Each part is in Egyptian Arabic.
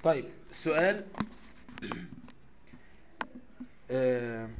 طيب السؤال آه،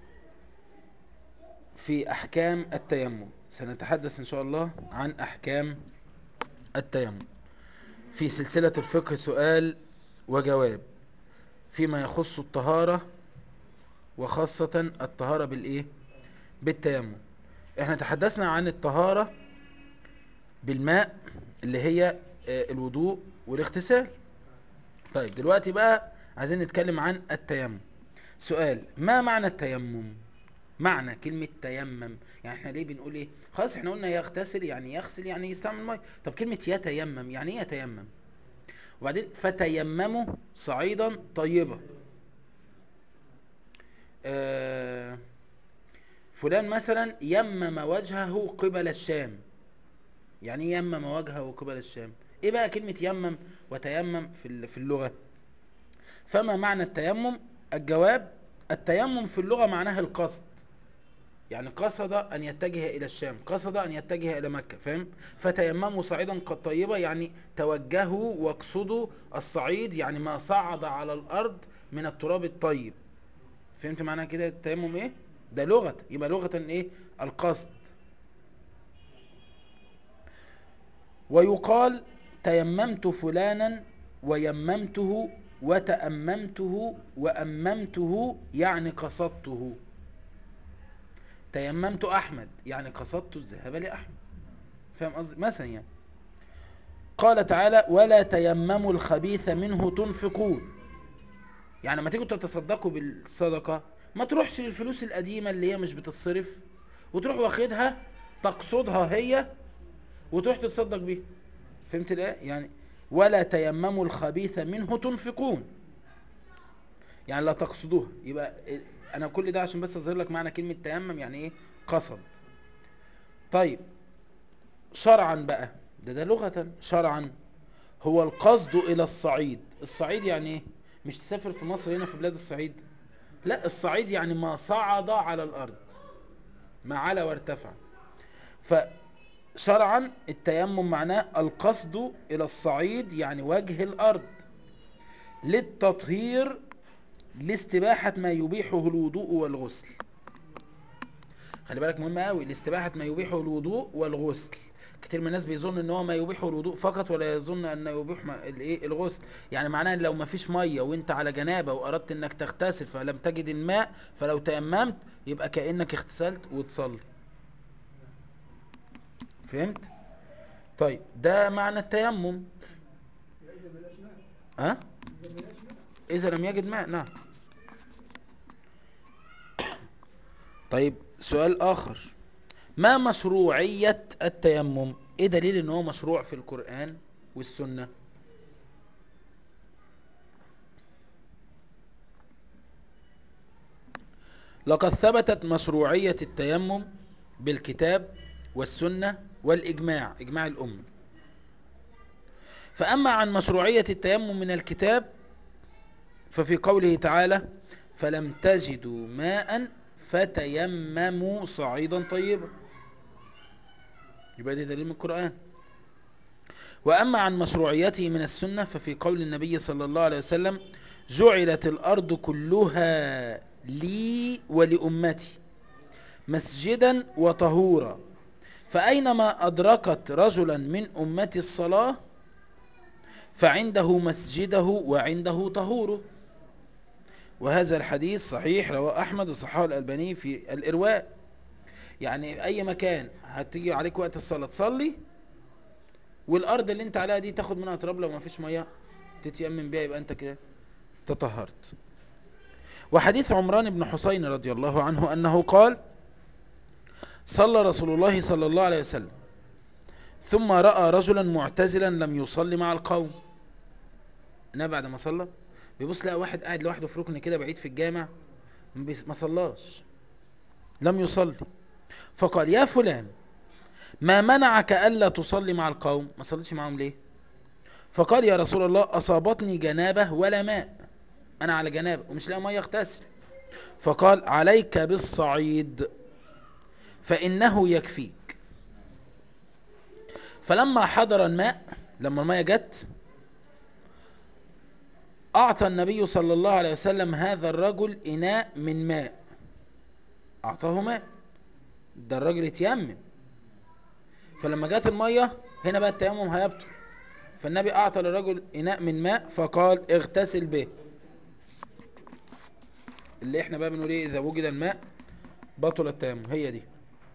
في أحكام التيمم سنتحدث إن شاء الله عن أحكام التيمم في سلسلة الفقه سؤال وجواب فيما يخص الطهارة وخاصة الطهارة بالإيه؟ بالتيمم احنا تحدثنا عن الطهارة بالماء اللي هي آه، الوضوء والاغتسال طيب دلوقتي بقى عايزين نتكلم عن التيمم سؤال ما معنى التيمم معنى كلمة تيمم يعني احنا ليه بنقول ايه خلاص احنا قلنا يغتسل يعني يغسل يعني يستعمل ميه طب كلمة يتيمم يعني ايه يتيمم وبعدين فتيمموا صعيدا طيبا آه فلان مثلا يمم وجهه قبل الشام يعني ايه يمم وجهه قبل الشام ايه بقى كلمة يمم وتيمم في ال- في اللغة فما معنى التيمم الجواب التيمم في اللغة معناها القصد يعني قصد أن يتجه إلى الشام قصد أن يتجه إلى مكة فاهم فتيمموا صعيدا قد طيبة يعني توجهوا واقصدوا الصعيد يعني ما صعد على الأرض من التراب الطيب فهمت معنى كده التيمم إيه ده لغة يبقى لغة إيه القصد ويقال تيممت فلانا ويممته وتأممته وأممته يعني قصدته تيممت أحمد يعني قصدت الذهاب لأحمد فاهم قصدي مثلا يعني قال تعالى ولا تيمموا الخبيث منه تنفقون يعني لما تيجوا تتصدقوا بالصدقة ما تروحش للفلوس القديمة اللي هي مش بتتصرف وتروح واخدها تقصدها هي وتروح تتصدق بيها فهمت الايه يعني ولا تيمموا الخبيث منه تنفقون يعني لا تقصدوها يبقى انا كل ده عشان بس اظهر لك معنى كلمة تيمم يعني ايه قصد طيب شرعا بقى ده ده لغة شرعا هو القصد الى الصعيد الصعيد يعني ايه مش تسافر في مصر هنا في بلاد الصعيد لا الصعيد يعني ما صعد على الارض ما علا وارتفع فشرعا التيمم معناه القصد الى الصعيد يعني وجه الارض للتطهير لاستباحة ما يبيحه الوضوء والغسل خلي بالك مهم قوي لاستباحة ما يبيحه الوضوء والغسل كتير من الناس بيظن ان هو ما يبيحه الوضوء فقط ولا يظن ان يبيح ما- الايه الغسل يعني معناه ان لو ما فيش ميه وانت على جنابه واردت انك تغتسل فلم تجد الماء فلو تيممت يبقى كانك اغتسلت وتصلي فهمت طيب ده معنى التيمم ها اذا لم يجد ماء نعم طيب سؤال اخر ما مشروعية التيمم ايه دليل ان هو مشروع في القرآن والسنة لقد ثبتت مشروعية التيمم بالكتاب والسنة والإجماع إجماع الأمة فأما عن مشروعية التيمم من الكتاب ففي قوله تعالى فلم تجدوا ماء فتيمموا صعيدا طيبا يبقى ده دليل من القرآن وأما عن مشروعيته من السنة ففي قول النبي صلى الله عليه وسلم جعلت الأرض كلها لي ولأمتي مسجدا وطهورا فأينما أدركت رجلا من أمتي الصلاة فعنده مسجده وعنده طهوره وهذا الحديث صحيح رواه أحمد وصححه الألباني في الإرواء يعني أي مكان هتيجي عليك وقت الصلاة تصلي والأرض اللي أنت عليها دي تاخد منها تراب لو ما فيش مياه تتيمم بيها يبقى أنت كده تطهرت وحديث عمران بن حسين رضي الله عنه أنه قال صلى رسول الله صلى الله عليه وسلم ثم رأى رجلا معتزلا لم يصلي مع القوم النبي بعد ما صلى بيبص لقى واحد قاعد لوحده في ركن كده بعيد في الجامع ما بيس- ما صلاش لم يصلي فقال يا فلان ما منعك ألا تصلي مع القوم ما صليتش معهم ليه فقال يا رسول الله أصابتني جنابة ولا ماء أنا على جنابة ومش لاقي مية اغتسل فقال عليك بالصعيد فإنه يكفيك فلما حضر الماء لما المية جت أعطى النبي صلى الله عليه وسلم هذا الرجل إناء من ماء أعطاه ماء ده الراجل اتيمم فلما جت المية هنا بقى التيمم هيبطل فالنبي أعطى للرجل إناء من ماء فقال اغتسل به اللي احنا بقى بنقول ايه إذا وجد الماء بطل التيمم هي دي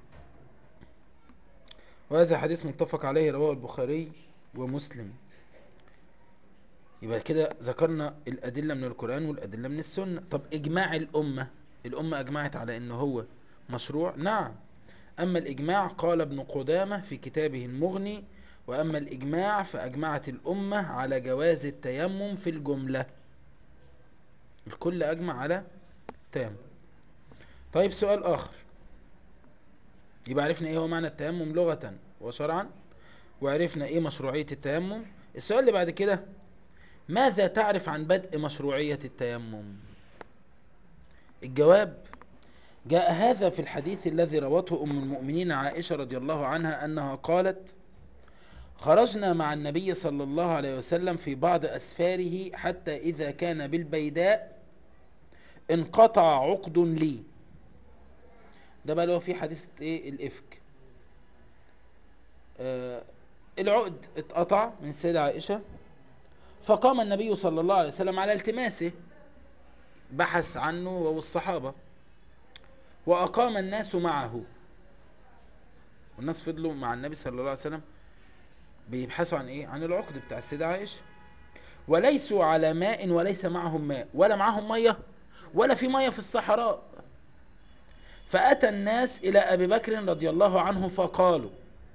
وهذا حديث متفق عليه رواه البخاري ومسلم يبقى كده ذكرنا الأدلة من القرآن والأدلة من السنة طب إجماع الأمة الأمة أجمعت على أنه هو مشروع نعم أما الإجماع قال ابن قدامة في كتابه المغني وأما الإجماع فأجمعت الأمة على جواز التيمم في الجملة الكل أجمع على تيمم طيب سؤال آخر يبقى عرفنا ايه هو معنى التيمم لغة وشرعا وعرفنا ايه مشروعية التيمم السؤال اللي بعد كده ماذا تعرف عن بدء مشروعية التيمم الجواب جاء هذا في الحديث الذي روته أم المؤمنين عائشة رضي الله عنها أنها قالت خرجنا مع النبي صلى الله عليه وسلم في بعض أسفاره حتى إذا كان بالبيداء انقطع عقد لي ده بقى اللي هو في حديث ايه الافك آه العقد اتقطع من السيدة عائشة فقام النبي صلى الله عليه وسلم على التماسه بحث عنه والصحابة وأقام الناس معه والناس فضلوا مع النبي صلى الله عليه وسلم بيبحثوا عن ايه عن العقد بتاع السيدة عائشة وليسوا على ماء وليس معهم ماء ولا معهم مية ولا في مية في الصحراء فأتى الناس إلى أبي بكر رضي الله عنه فقالوا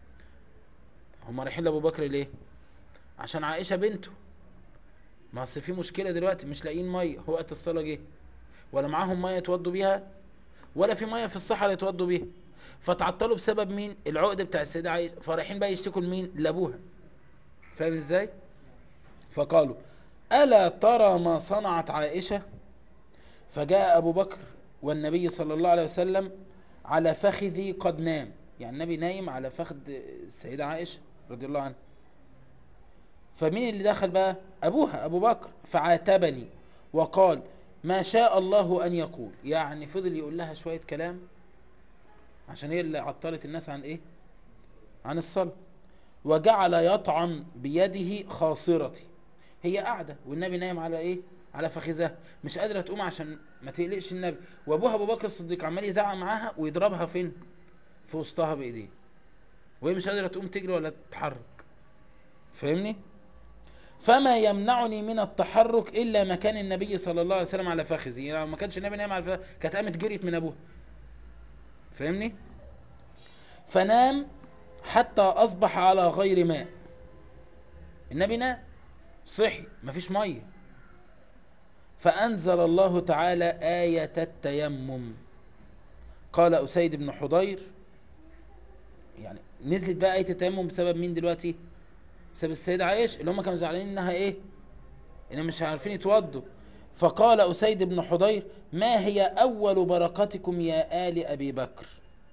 هم رايحين لأبو بكر ليه عشان عائشة بنته ما اصل في مشكلة دلوقتي مش لاقيين مية هو وقت الصلاة جه ولا معاهم مية يتوضوا بيها ولا في مية في الصحراء يتوضوا بيها فتعطلوا بسبب مين العقد بتاع السيدة عائشة فرايحين بقى يشتكوا لمين لابوها فاهم ازاي فقالوا ألا ترى ما صنعت عائشة فجاء أبو بكر والنبي صلى الله عليه وسلم على فخذي قد نام يعني النبي نايم على فخذ السيدة عائشة رضي الله عنها فمين اللي دخل بقى أبوها أبو بكر فعاتبني وقال ما شاء الله أن يقول يعني فضل يقول لها شوية كلام عشان هي اللي عطلت الناس عن إيه عن الصلاة وجعل يطعن بيده خاصرتي هي قاعدة والنبي نايم على إيه على فخذها مش قادرة تقوم عشان ما تقلقش النبي وابوها ابو بكر الصديق عمال يزعق معاها ويضربها فين في وسطها بايديه وهي مش قادرة تقوم تجري ولا تتحرك فاهمني فما يمنعني من التحرك الا مكان النبي صلى الله عليه وسلم على فخذي يعني ما كانش النبي نايم على فخذي كانت قامت جريت من ابوها فاهمني فنام حتى اصبح على غير ماء النبي نام صحي مفيش ميه فأنزل الله تعالى آية التيمم قال أسيد بن حضير يعني نزلت بقى آية التيمم بسبب مين دلوقتي بسبب السيدة عائشة اللي هم كانوا زعلانين انها ايه انهم مش عارفين يتوضوا فقال أسيد بن حضير ما هي أول بركتكم يا آل أبي بكر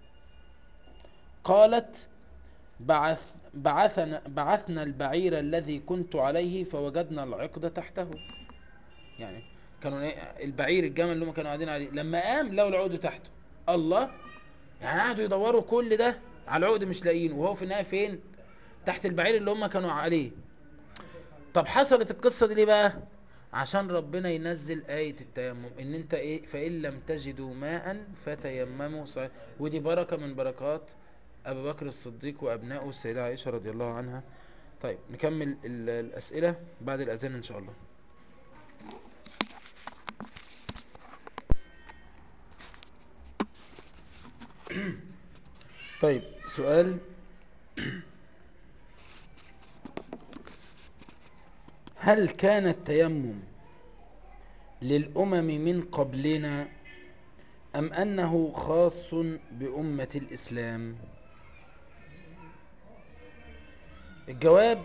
قالت بعث بعثنا, بعثنا البعير الذي كنت عليه فوجدنا العقد تحته يعني كانوا البعير الجمل اللي هم كانوا قاعدين عليه لما قام لقوا العقد تحته الله يعني قعدوا يدوروا كل ده على العقد مش لاقيينه وهو في النهايه فين تحت البعير اللي هم كانوا عليه طب حصلت القصه دي ليه بقى عشان ربنا ينزل آية التيمم ان انت ايه فإن لم تجدوا ماء فتيمموا صحيح ودي بركة من بركات ابو بكر الصديق وابنائه السيدة عائشة رضي الله عنها طيب نكمل الاسئلة بعد الاذان ان شاء الله طيب سؤال هل كان التيمم للأمم من قبلنا أم أنه خاص بأمة الإسلام الجواب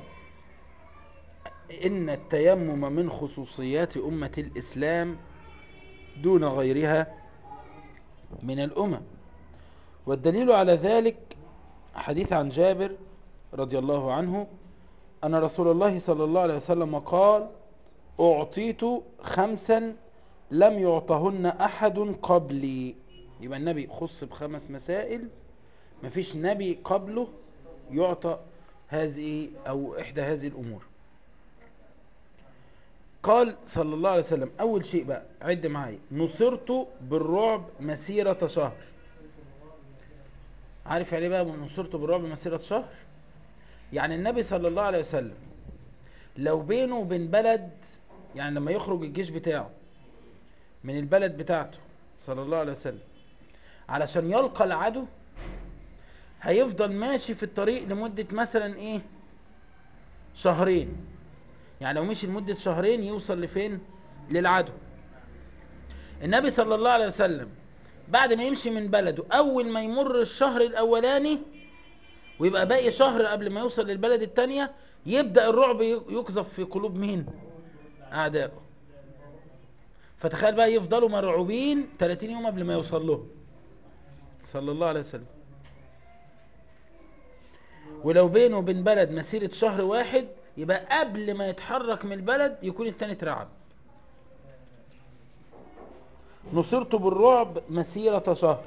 إن التيمم من خصوصيات أمة الإسلام دون غيرها من الأمم والدليل على ذلك حديث عن جابر رضي الله عنه أن رسول الله صلى الله عليه وسلم قال أعطيت خمسا لم يعطهن أحد قبلي يبقى النبي خص بخمس مسائل مفيش نبي قبله يعطى هذه أو إحدى هذه الأمور قال صلى الله عليه وسلم أول شيء بقى عد معايا نصرت بالرعب مسيرة شهر عارف يعني إيه بقى نصرت بالرعب مسيرة شهر يعني النبي صلى الله عليه وسلم لو بينه وبين بلد يعني لما يخرج الجيش بتاعه من البلد بتاعته صلى الله عليه وسلم علشان يلقى العدو هيفضل ماشي في الطريق لمدة مثلا ايه شهرين يعني لو مشي لمدة شهرين يوصل لفين للعدو النبي صلى الله عليه وسلم بعد ما يمشي من بلده اول ما يمر الشهر الاولاني ويبقى باقي شهر قبل ما يوصل للبلد التانية يبدأ الرعب يقذف في قلوب مين اعدائه فتخيل بقى يفضلوا مرعوبين 30 يوم قبل ما يوصل لهم صلى الله عليه وسلم ولو بينه وبين بلد مسيرة شهر واحد يبقى قبل ما يتحرك من البلد يكون التاني اترعب نصرت بالرعب مسيرة شهر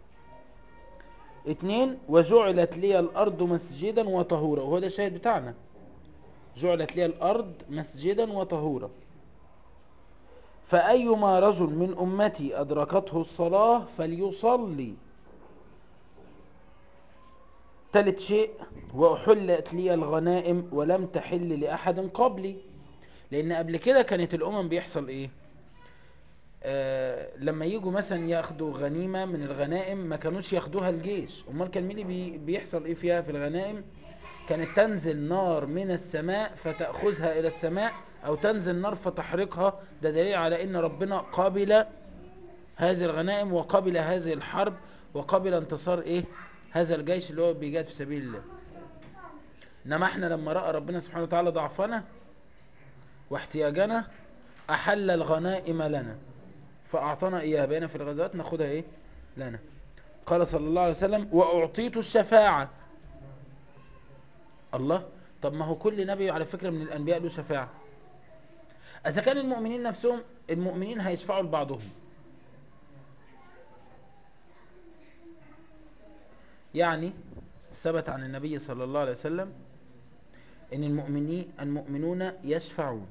اتنين وجعلت لي الأرض مسجدا وطهورا وهو ده الشاهد بتاعنا جعلت لي الأرض مسجدا وطهورا فأيما رجل من أمتي أدركته الصلاة فليصلي ثالث شيء وأحلت لي الغنائم ولم تحل لأحد قبلي لأن قبل كده كانت الأمم بيحصل إيه آه لما يجوا مثلا ياخدوا غنيمة من الغنائم ما كانوش ياخدوها الجيش امال كان مين اللي بي بيحصل ايه فيها في الغنائم كانت تنزل نار من السماء فتأخذها الى السماء او تنزل نار فتحرقها ده دليل على ان ربنا قابل هذه الغنائم وقبل هذه الحرب وقبل انتصار ايه هذا الجيش اللي هو بيجاد في سبيل الله انما احنا لما رأى ربنا سبحانه وتعالى ضعفنا واحتياجنا احل الغنائم لنا فاعطانا اياها بقينا في الغزوات ناخدها ايه لنا قال صلى الله عليه وسلم واعطيت الشفاعة الله طب ما هو كل نبي على فكرة من الانبياء له شفاعة اذا كان المؤمنين نفسهم المؤمنين هيشفعوا لبعضهم يعني ثبت عن النبي صلى الله عليه وسلم ان المؤمنين المؤمنون يشفعون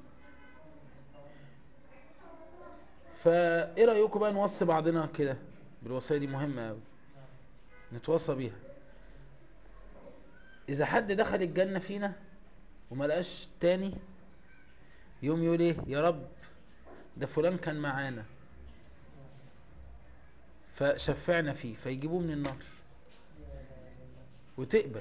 فايه رايكم بقى نوصي بعضنا كده بالوصيه دي مهمه قوي نتوصى بيها اذا حد دخل الجنه فينا وما لقاش تاني يوم يقول ايه يا رب ده فلان كان معانا فشفعنا فيه فيجيبوه من النار وتقبل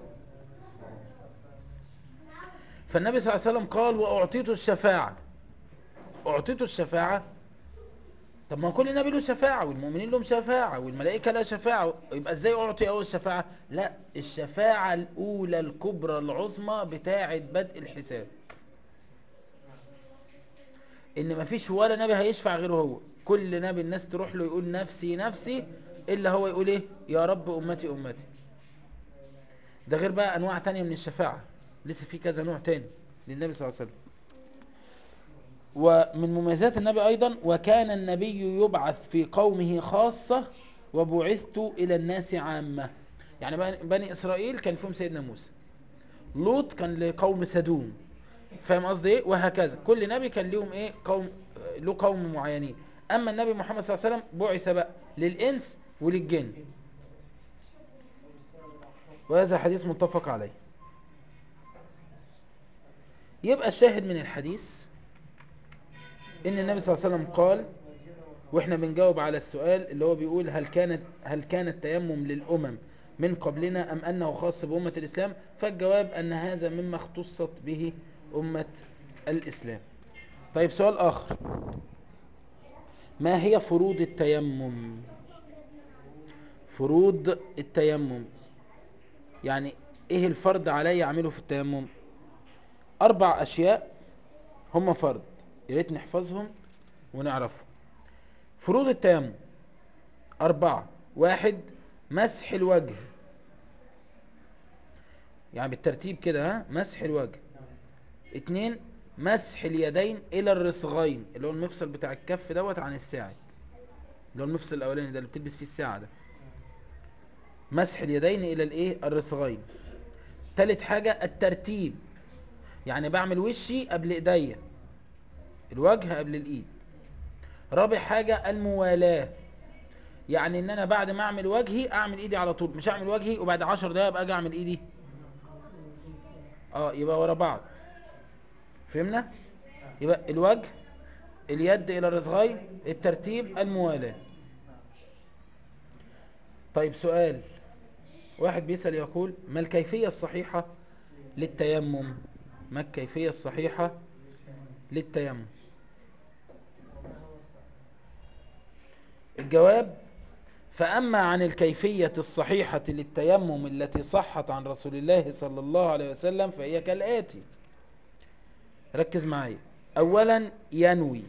فالنبي صلى الله عليه وسلم قال واعطيت الشفاعه اعطيت الشفاعه طب ما كل نبي له شفاعة والمؤمنين لهم شفاعة والملائكة لها شفاعة يبقى ازاي اعطي اول الشفاعة لا الشفاعة الاولى الكبرى العظمى بتاعة بدء الحساب ان مفيش ولا نبي هيشفع غيره هو كل نبي الناس تروح له يقول نفسي نفسي الا هو يقول ايه يا رب امتي امتي ده غير بقى انواع تانية من الشفاعة لسه في كذا نوع تاني للنبي صلى الله عليه وسلم ومن مميزات النبي أيضا وكان النبي يبعث في قومه خاصة وبعثت إلى الناس عامة يعني بني إسرائيل كان فيهم سيدنا موسى لوط كان لقوم سدوم فاهم قصدي ايه وهكذا كل نبي كان لهم ايه قوم له قوم معينين اما النبي محمد صلى الله عليه وسلم بعث بقى للانس وللجن وهذا حديث متفق عليه يبقى الشاهد من الحديث ان النبي صلى الله عليه وسلم قال واحنا بنجاوب على السؤال اللي هو بيقول هل كانت هل كان التيمم للامم من قبلنا ام انه خاص بامه الاسلام فالجواب ان هذا مما اختصت به امه الاسلام طيب سؤال اخر ما هي فروض التيمم فروض التيمم يعني ايه الفرض علي اعمله في التيمم اربع اشياء هم فرض يا ريت نحفظهم ونعرفهم فروض التيمم أربعة واحد مسح الوجه يعني بالترتيب كده ها مسح الوجه اتنين مسح اليدين الى الرسغين اللي هو المفصل بتاع الكف دوت عن الساعد اللي هو المفصل الاولاني ده اللي بتلبس فيه الساعه ده مسح اليدين الى الايه الرسغين تالت حاجه الترتيب يعني بعمل وشي قبل ايديا الوجه قبل الايد رابع حاجه الموالاه يعني ان انا بعد ما اعمل وجهي اعمل ايدي على طول مش اعمل وجهي وبعد عشر دقايق ابقى اجي اعمل ايدي اه يبقى ورا بعض فهمنا يبقى الوجه اليد الى الرسغين الترتيب الموالاه طيب سؤال واحد بيسأل يقول ما الكيفية الصحيحة للتيمم ما الكيفية الصحيحة للتيمم الجواب فأما عن الكيفية الصحيحة للتيمم التي صحت عن رسول الله صلى الله عليه وسلم فهي كالآتي ركز معي أولا ينوي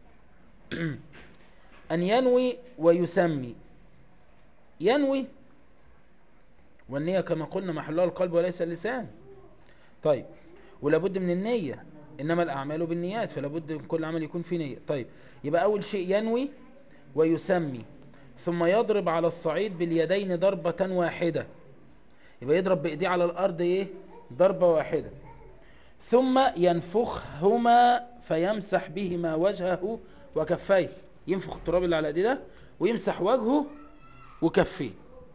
أن ينوي ويسمي ينوي والنية كما قلنا محلها القلب وليس اللسان طيب ولابد من النية إنما الأعمال بالنيات فلابد من كل عمل يكون فيه نية طيب يبقى أول شيء ينوي ويسمي ثم يضرب على الصعيد باليدين ضربة واحدة يبقى يضرب بإيديه على الأرض إيه ضربة واحدة ثم ينفخهما فيمسح بهما وجهه وكفيه ينفخ التراب اللي على ايديه ده ويمسح وجهه وكفيه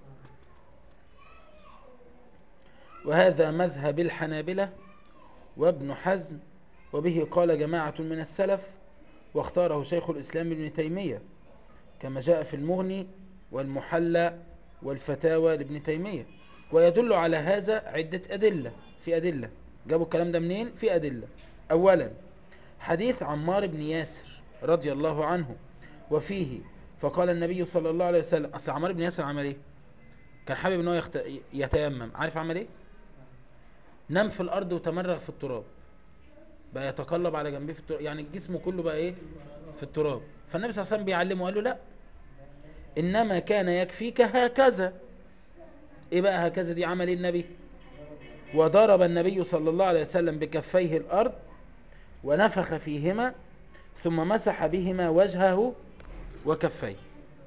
وهذا مذهب الحنابلة وابن حزم وبه قال جماعة من السلف واختاره شيخ الإسلام ابن تيمية كما جاء في المغني والمحلى والفتاوى لابن تيمية ويدل على هذا عدة أدلة في أدلة جابوا الكلام ده منين في أدلة أولا حديث عمار بن ياسر رضي الله عنه وفيه فقال النبي صلى الله عليه وسلم أصل عمار بن ياسر عمل ايه كان حابب ان هو يخت... يتيمم عارف عمل ايه نام في الارض وتمرغ في التراب بقى يتقلب على جنبيه في التراب يعني جسمه كله بقى ايه في التراب فالنبي صلى الله عليه وسلم بيعلمه قال له لا انما كان يكفيك هكذا ايه بقى هكذا دي عمل ايه النبي وضرب النبي صلى الله عليه وسلم بكفيه الارض ونفخ فيهما ثم مسح بهما وجهه وكفيه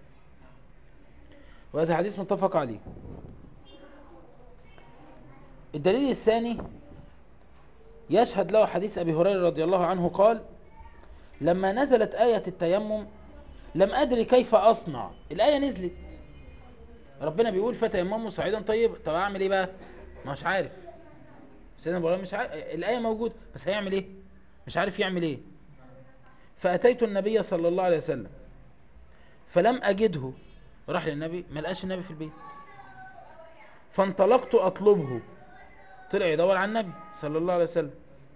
وهذا حديث متفق عليه الدليل الثاني يشهد له حديث أبي هريرة رضي الله عنه قال لما نزلت آية التيمم لم أدري كيف أصنع الآية نزلت ربنا بيقول فتيمموا صعيدا طيب طب أعمل إيه بقى مش عارف سيدنا إبراهيم مش عارف الآية موجود بس هيعمل إيه مش عارف يعمل إيه فأتيت النبي صلى الله عليه وسلم فلم أجده راح للنبي ما لقاش النبي في البيت فانطلقت أطلبه طلع يدور على النبي صلى الله عليه وسلم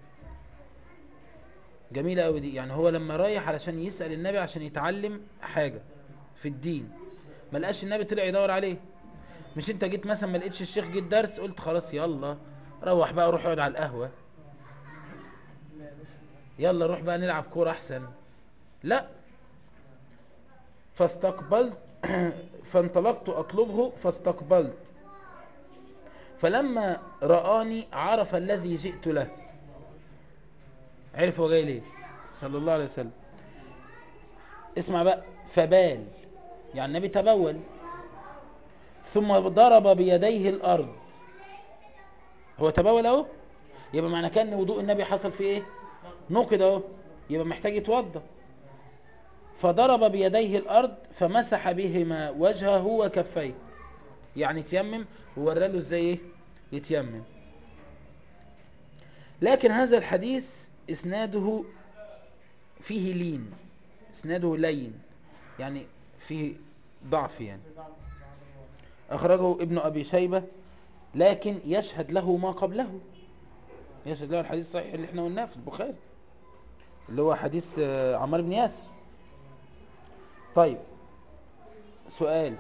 جميلة قوي دي يعني هو لما رايح علشان يسأل النبي عشان يتعلم حاجة في الدين ما لقاش النبي طلع يدور عليه مش انت جيت مثلا ما لقيتش الشيخ جه الدرس قلت خلاص يلا روح بقى روح اقعد على القهوة يلا روح بقى نلعب كورة احسن لا فاستقبلت فانطلقت اطلبه فاستقبلت فلما رآني عرف الذي جئت له عرف هو جاي ليه صلى الله عليه وسلم اسمع بقى فبال يعني النبي تبول ثم ضرب بيديه الارض هو تبول اهو يبقى معنى كان وضوء النبي حصل فيه ايه نقد اهو يبقى محتاج يتوضا فضرب بيديه الارض فمسح بهما وجهه وكفيه يعني تيمم ووراله ازاي ايه يتيمم لكن هذا الحديث اسناده فيه لين اسناده لين يعني فيه ضعف يعني اخرجه ابن ابي شيبة لكن يشهد له ما قبله يشهد له الحديث الصحيح اللي احنا قلناه في البخاري اللي هو حديث عمار بن ياسر طيب سؤال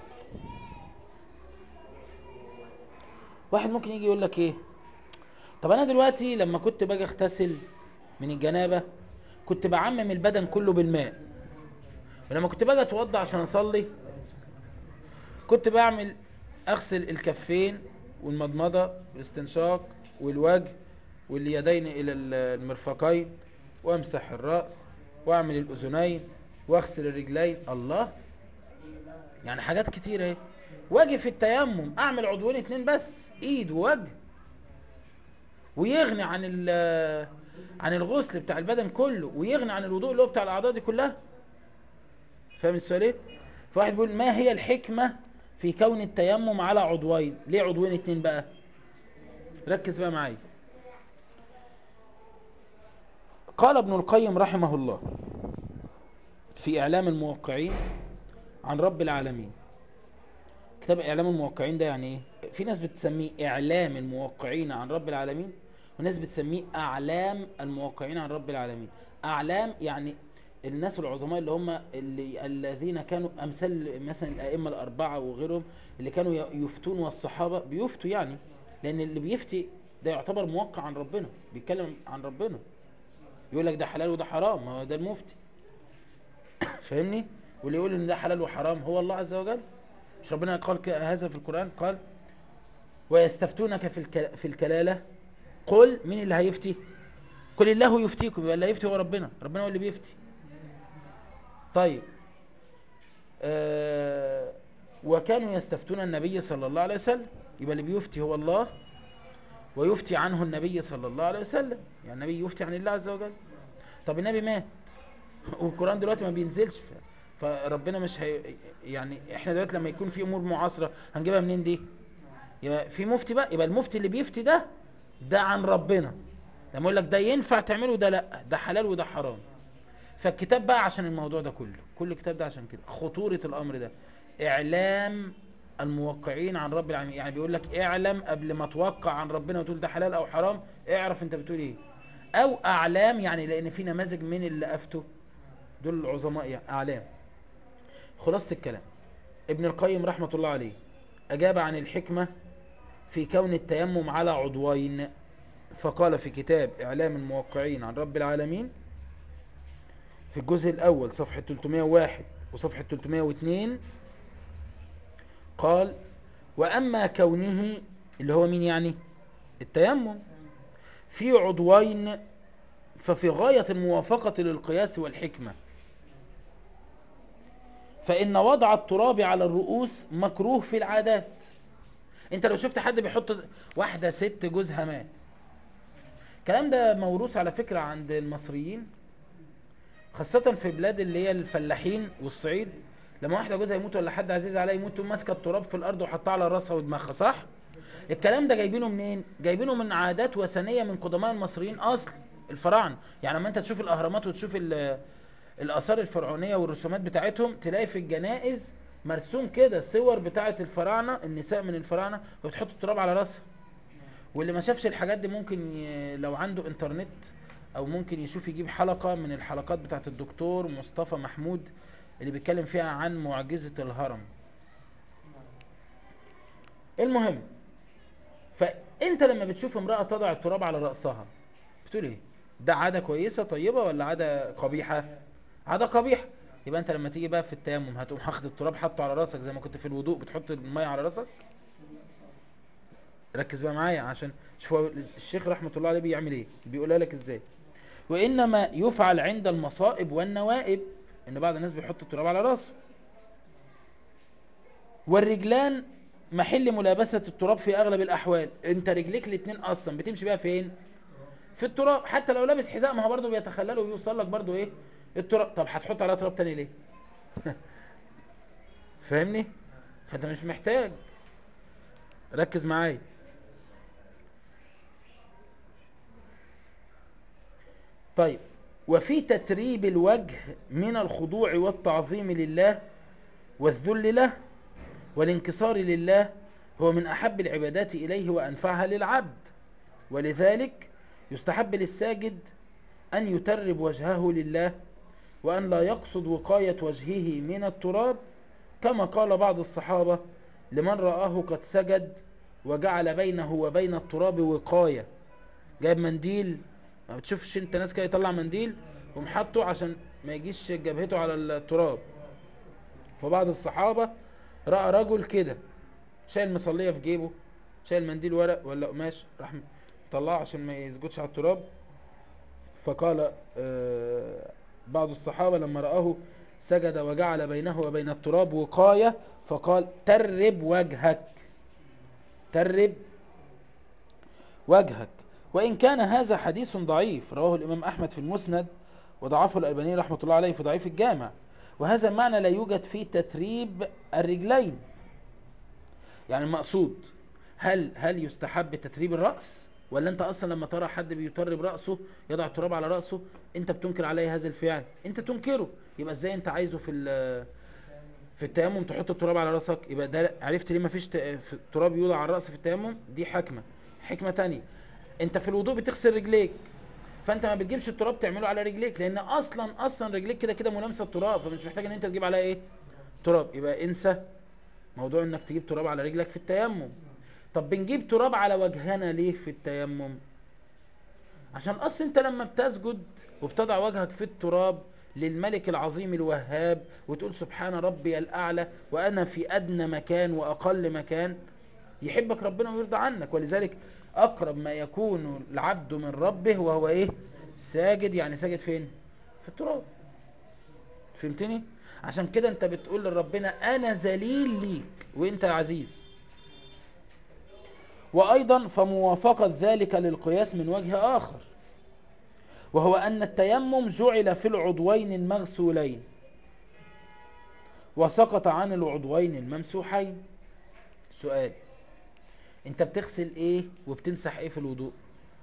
واحد ممكن يجي يقول لك ايه طب انا دلوقتي لما كنت باجي اغتسل من الجنابه كنت بعمم البدن كله بالماء ولما كنت باجي اتوضى عشان اصلي كنت بعمل اغسل الكفين والمضمضه والاستنشاق والوجه واليدين الى المرفقين وامسح الرأس واعمل الاذنين واغسل الرجلين الله يعني حاجات كتير اهي واجي في التيمم اعمل عضوين اتنين بس ايد ووجه ويغني عن ال- عن الغسل بتاع البدن كله ويغني عن الوضوء اللي هو بتاع الاعضاء دي كلها فاهم السؤال ايه فواحد بيقول ما هي الحكمة في كون التيمم على عضوين ليه عضوين اتنين بقى ركز بقى معايا قال ابن القيم رحمه الله في اعلام الموقعين عن رب العالمين كتاب اعلام الموقعين ده يعني ايه في ناس بتسميه اعلام الموقعين عن رب العالمين وناس بتسميه اعلام الموقعين عن رب العالمين اعلام يعني الناس العظماء اللي هم اللي الذين كانوا امثال مثلا الائمه الاربعه وغيرهم اللي كانوا ي- يفتون والصحابه بيفتوا يعني لان اللي بيفتي ده يعتبر موقع عن ربنا بيتكلم عن ربنا يقول لك ده حلال وده حرام ما هو ده المفتي فاهمني واللي يقول ان ده حلال وحرام هو الله عز وجل مش ربنا قال ك- هذا في القرآن قال ويستفتونك في الك- في الكلالة قل مين اللي هيفتي قل الله يفتيكم يبقى اللي هيفتي هو ربنا ربنا هو اللي بيفتي طيب آه وكانوا يستفتون النبي صلى الله عليه وسلم يبقى اللي بيفتي هو الله ويفتي عنه النبي صلى الله عليه وسلم يعني النبي يفتي عن الله عز وجل طب النبي مات والقرآن دلوقتي ما بينزلش ف- فربنا مش هي يعني احنا دلوقتي لما يكون في امور معاصرة هنجيبها منين دي يبقى في مفتي بقى يبقى المفتي اللي بيفتي ده ده عن ربنا لما يقول لك ده ينفع تعمله ده لا ده حلال وده حرام فالكتاب بقى عشان الموضوع ده كله كل الكتاب ده عشان كده خطورة الامر ده اعلام الموقعين عن رب العالمين يعني بيقول لك اعلم قبل ما توقع عن ربنا وتقول ده حلال او حرام اعرف انت بتقول ايه او اعلام يعني لان في نماذج من اللي افتوا دول العظماء يعني اعلام خلاصة الكلام ابن القيم رحمة الله عليه اجاب عن الحكمة في كون التيمم على عضوين فقال في كتاب اعلام الموقعين عن رب العالمين في الجزء الاول صفحة 301 وصفحة 302 قال واما كونه اللي هو مين يعني التيمم في عضوين ففي غاية الموافقة للقياس والحكمة فإن وضع التراب على الرؤوس مكروه في العادات انت لو شفت حد بيحط واحدة ست جوزها مات الكلام ده موروث على فكرة عند المصريين خاصة في بلاد اللي هي الفلاحين والصعيد لما واحدة جوزها يموت ولا حد عزيز عليها يموت تقوم ماسكة التراب في الأرض وحطها على راسها ودماغها صح؟ الكلام ده جايبينه منين؟ جايبينه من عادات وثنية من قدماء المصريين أصل الفراعنة يعني لما أنت تشوف الأهرامات وتشوف ال- الآثار الفرعونية والرسومات بتاعتهم تلاقي في الجنائز مرسوم كده صور بتاعة الفراعنة النساء من الفراعنة وتحط التراب على راسها واللي ما شافش الحاجات دي ممكن ي... لو عنده انترنت او ممكن يشوف يجيب حلقة من الحلقات بتاعت الدكتور مصطفى محمود اللي بيتكلم فيها عن معجزة الهرم المهم فانت لما بتشوف امرأة تضع التراب على رأسها بتقول ايه ده عادة كويسة طيبة ولا عادة قبيحة عادة قبيحة يبقى انت لما تيجي بقى في التيمم هتقوم حاخد التراب حطه على راسك زي ما كنت في الوضوء بتحط المية على راسك ركز بقى معايا عشان شوف هو الشيخ رحمة الله عليه بيعمل ايه بيقولها لك ازاي وانما يفعل عند المصائب والنوائب ان بعض الناس بيحط التراب على راسه والرجلان محل ملابسة التراب في اغلب الاحوال انت رجليك الاتنين اصلا بتمشي بقى فين في التراب حتى لو لابس حذاء ما هو برضه بيتخلل ويوصل لك برضه ايه التراب طب هتحط عليها تراب تاني ليه فاهمني فانت مش محتاج ركز معايا طيب وفي تتريب الوجه من الخضوع والتعظيم لله والذل له والانكسار لله هو من أحب العبادات إليه وأنفعها للعبد ولذلك يستحب للساجد أن يترب وجهه لله وأن لا يقصد وقاية وجهه من التراب كما قال بعض الصحابة لمن رآه قد سجد وجعل بينه وبين التراب وقاية جايب منديل ما بتشوفش انت ناس كده يطلع منديل ومحطه عشان ما يجيش جبهته على التراب فبعض الصحابة رأى رجل كده شايل مصلية في جيبه شايل منديل ورق ولا قماش راح مطلعه عشان ما يسجدش على التراب فقال آه، بعض الصحابة لما رآه سجد وجعل بينه وبين التراب وقاية فقال ترب وجهك ترب وجهك وإن كان هذا حديث ضعيف رواه الإمام أحمد في المسند وضعفه الألباني رحمة الله عليه في ضعيف الجامع وهذا المعنى لا يوجد فيه تتريب الرجلين يعني المقصود هل هل يستحب تتريب الرأس ولا انت اصلا لما ترى حد بيترب رأسه يضع التراب على رأسه انت بتنكر عليه هذا الفعل انت تنكره يبقى ازاي انت عايزه في ال- في التيمم تحط التراب على رأسك يبقى ده عرفت ليه ما فيش تراب يوضع على الرأس في التيمم دي حكمة حكمة تانية انت في الوضوء بتغسل رجليك فانت ما بتجيبش التراب تعمله على رجليك لان اصلا اصلا رجليك كده كده ملامسه التراب فمش محتاج ان انت تجيب عليها ايه تراب يبقى انسى موضوع انك تجيب تراب على رجلك في التيمم طب بنجيب تراب على وجهنا ليه في التيمم عشان اصل انت لما بتسجد وبتضع وجهك في التراب للملك العظيم الوهاب وتقول سبحان ربي الاعلى وانا في ادنى مكان واقل مكان يحبك ربنا ويرضى عنك ولذلك اقرب ما يكون العبد من ربه وهو ايه ساجد يعني ساجد فين في التراب فهمتني عشان كده انت بتقول لربنا انا ذليل ليك وانت عزيز وايضا فموافقة ذلك للقياس من وجه اخر وهو ان التيمم جعل في العضوين المغسولين وسقط عن العضوين الممسوحين سؤال انت بتغسل ايه وبتمسح ايه في الوضوء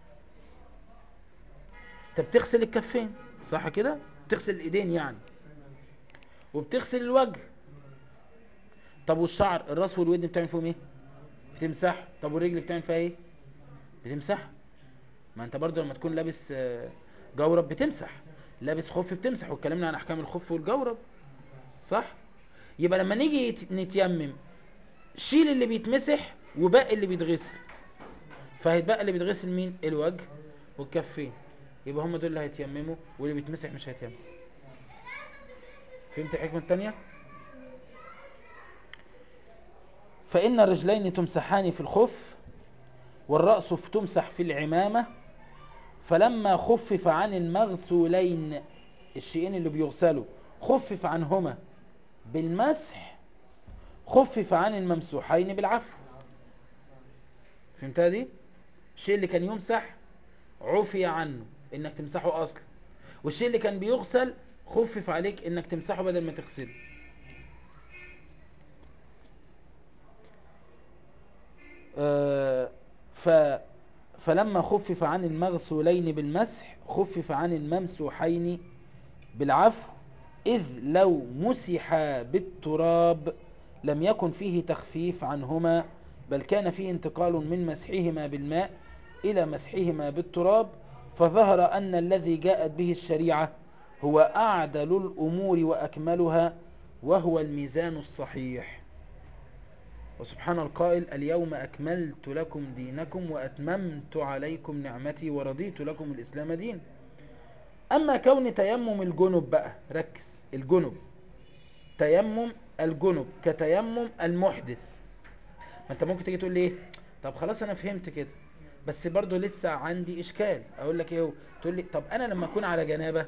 انت بتغسل الكفين صح كده بتغسل الايدين يعني وبتغسل الوجه طب والشعر الراس والودن بتعمل فيهم ايه بتمسح طب والرجل بتعمل فيها ايه بتمسح ما انت برضو لما تكون لابس آه، جورب بتمسح لابس خف بتمسح واتكلمنا عن احكام الخف والجورب صح يبقى لما نيجي يت- نتيمم شيل اللي بيتمسح وباقي اللي بيتغسل فهيتبقى اللي بيتغسل مين الوجه والكفين يبقى هم دول اللي هيتيمموا واللي بيتمسح مش هيتيمم فهمت الحكمه الثانيه فإن الرجلين تمسحان في الخف والرأس تمسح في العمامة فلما خفف عن المغسولين الشيئين اللي بيغسلوا خفف عنهما بالمسح خفف عن الممسوحين بالعفو فهمتها دي الشيء اللي كان يمسح عفي عنه انك تمسحه اصلا والشيء اللي كان بيغسل خفف عليك انك تمسحه بدل ما تغسله آه، ف فلما خفف عن المغسولين بالمسح خفف عن الممسوحين بالعفو إذ لو مسح بالتراب لم يكن فيه تخفيف عنهما بل كان فيه انتقال من مسحهما بالماء إلى مسحهما بالتراب فظهر أن الذي جاءت به الشريعة هو أعدل الأمور وأكملها وهو الميزان الصحيح وسبحان القائل اليوم أكملت لكم دينكم وأتممت عليكم نعمتي ورضيت لكم الإسلام دين أما كون تيمم الجنب بقى ركز الجنب تيمم الجنب كتيمم المحدث ما انت ممكن تيجي تقول لي ايه طب خلاص انا فهمت كده بس برضو لسه عندي اشكال اقول لك ايه هو تقول لي طب انا لما اكون على جنابه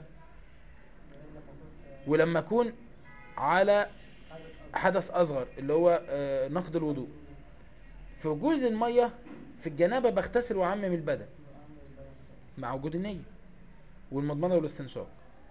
ولما اكون على حدث اصغر اللي هو آه، نقض الوضوء في وجود الميه في الجنابه بغتسل واعمم البدن مع وجود النيه والمضمضه والاستنشاق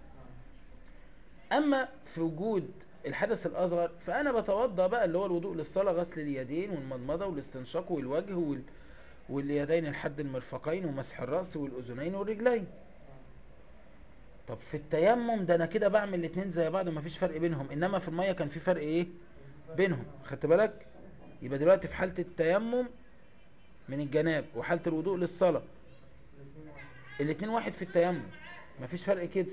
اما في وجود الحدث الاصغر فانا بتوضا بقى اللي هو الوضوء للصلاه غسل اليدين والمضمضه والاستنشاق والوجه وال... واليدين لحد المرفقين ومسح الراس والاذنين والرجلين طب في التيمم ده انا كده بعمل الاتنين زي بعض ومفيش فرق بينهم انما في الميه كان في فرق ايه بينهم خدت بالك يبقى دلوقتي في حاله التيمم من الجناب وحاله الوضوء للصلاه الاتنين واحد في التيمم مفيش فرق كده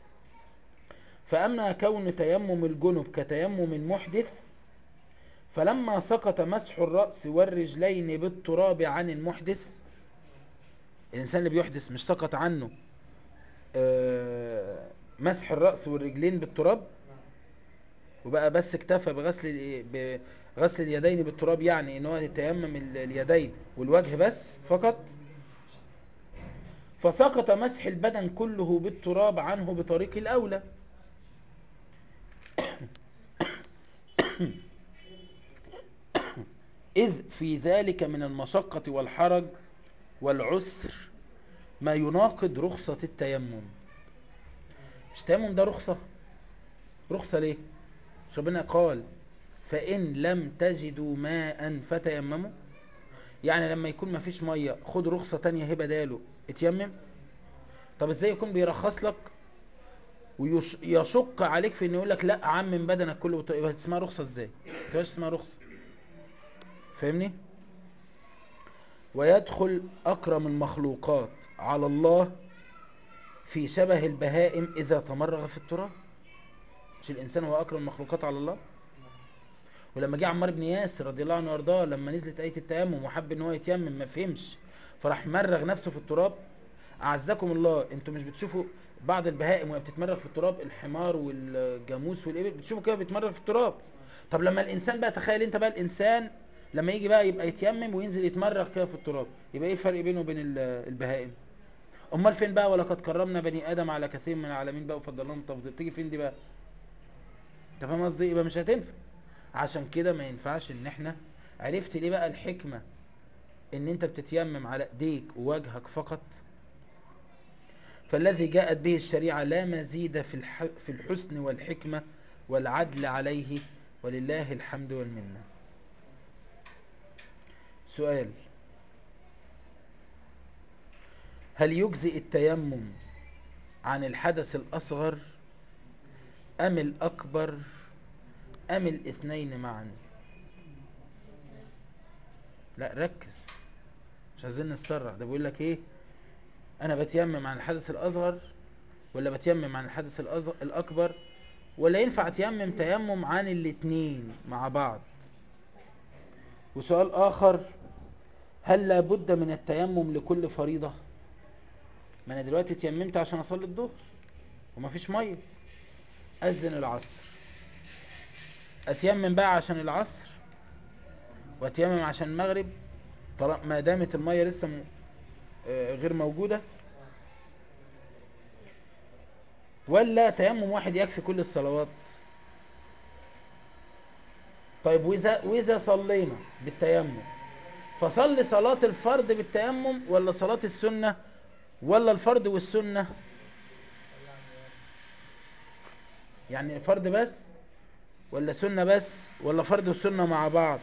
فأما كون تيمم الجنب كتيمم محدث فلما سقط مسح الرأس والرجلين بالتراب عن المحدث الإنسان اللي بيحدث مش سقط عنه آه، مسح الرأس والرجلين بالتراب وبقى بس اكتفى بغسل ال- بغسل اليدين بالتراب يعني ان هو يتيمم ال- اليدين والوجه بس فقط فسقط مسح البدن كله بالتراب عنه بطريق الأولى إذ في ذلك من المشقة والحرج والعسر ما يناقض رخصة التيمم مش التيمم ده رخصة رخصة ليه مش ربنا قال فإن لم تجدوا ماء فتيمموا يعني لما يكون مفيش مية خد رخصة تانية هي بداله اتيمم طب ازاي يكون بيرخص لك ويشق عليك في انه يقول لك لا عمم بدنك كله وت- يبقى اسمها رخصة ازاي ما تبقاش اسمها رخصة فاهمني ويدخل اكرم المخلوقات على الله في شبه البهائم اذا تمرغ في التراب مش الانسان هو اكرم المخلوقات على الله ولما جه عمار بن ياسر رضي الله عنه وارضاه لما نزلت ايه التيمم وحب ان هو يتيمم ما فهمش فراح مرغ نفسه في التراب اعزكم الله انتوا مش بتشوفوا بعض البهائم وهي بتتمرغ في التراب الحمار والجاموس والابل بتشوفوا كده بيتمرغ في التراب طب لما الانسان بقى تخيل انت بقى الانسان لما يجي بقى يبقى يتيمم وينزل يتمرغ كده في التراب يبقى ايه الفرق بينه وبين ال- البهائم امال فين بقى ولقد كرمنا بني ادم على كثير من العالمين بقى وفضلناهم تفضيل تيجي فين دي بقى انت فاهم قصدي يبقى مش هتنفع عشان كده ما ينفعش ان احنا عرفت ليه بقى الحكمة ان انت بتتيمم على ايديك ووجهك فقط فالذي جاءت به الشريعة لا مزيد في الح... في الحسن والحكمة والعدل عليه ولله الحمد والمنة سؤال هل يجزئ التيمم عن الحدث الأصغر أم الأكبر أم الاثنين معا لا ركز مش عايزين نتسرع ده بيقول لك ايه انا بتيمم عن الحدث الاصغر ولا بتيمم عن الحدث الأصغر الاكبر ولا ينفع اتيمم تيمم عن الاتنين مع بعض وسؤال اخر هل لابد من التيمم لكل فريضة ما انا دلوقتي اتيممت عشان اصلي الظهر ومفيش ميه اذن العصر اتيمم بقى عشان العصر واتيمم عشان المغرب طالما ما دامت الميه لسه م... آه، غير موجوده ولا تيمم واحد يكفي كل الصلوات طيب واذا واذا صلينا بالتيمم فصلي صلاة الفرض بالتيمم ولا صلاة السنة ولا الفرض والسنة يعني الفرض بس ولا سنة بس ولا فرض والسنة مع بعض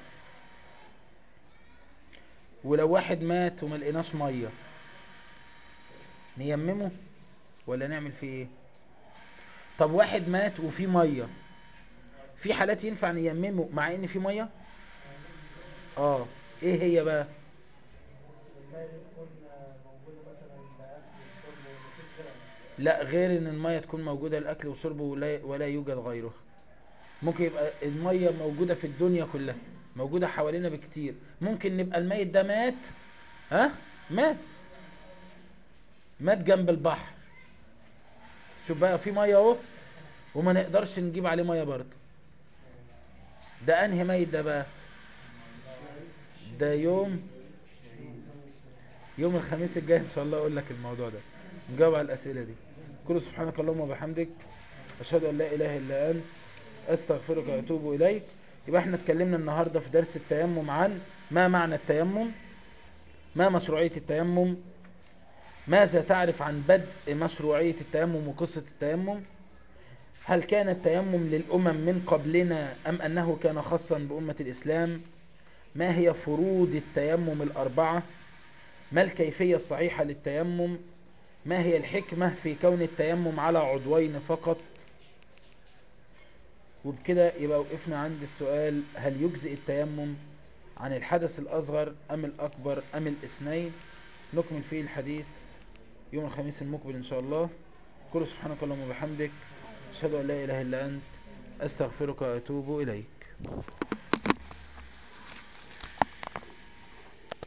ولو واحد مات وما لقيناش ميه نيممه ولا نعمل فيه ايه طب واحد مات وفي ميه في حالات ينفع نيممه مع ان في ميه اه ايه هي بقى الماء تكون موجودة مثلا لأكل وشرب ومفيش غيرها لا غير ان الميه تكون موجوده لاكل وشرب ولا, ولا يوجد غيرها ممكن يبقى الميه موجوده في الدنيا كلها موجوده حوالينا بكتير ممكن نبقى الميت ده مات ها مات مات جنب البحر شوف بقى في ميه اهو وما نقدرش نجيب عليه ميه برضه ده انهي ميت ده بقى ده يوم يوم الخميس الجاي ان شاء الله اقول لك الموضوع ده نجاوب على الاسئله دي كل سبحانك اللهم وبحمدك اشهد ان لا اله الا انت استغفرك واتوب اليك يبقى احنا اتكلمنا النهارده في درس التيمم عن ما معنى التيمم ما مشروعيه التيمم ماذا تعرف عن بدء مشروعيه التيمم وقصه التيمم هل كان التيمم للامم من قبلنا ام انه كان خاصا بامه الاسلام ما هي فروض التيمم الاربعه ما الكيفيه الصحيحه للتيمم ما هي الحكمة في كون التيمم على عضوين فقط وبكده يبقى وقفنا عند السؤال هل يجزئ التيمم عن الحدث الأصغر أم الأكبر أم الاثنين نكمل فيه الحديث يوم الخميس المقبل إن شاء الله كل سبحانك اللهم وبحمدك أشهد أن لا إله إلا أنت أستغفرك وأتوب إليك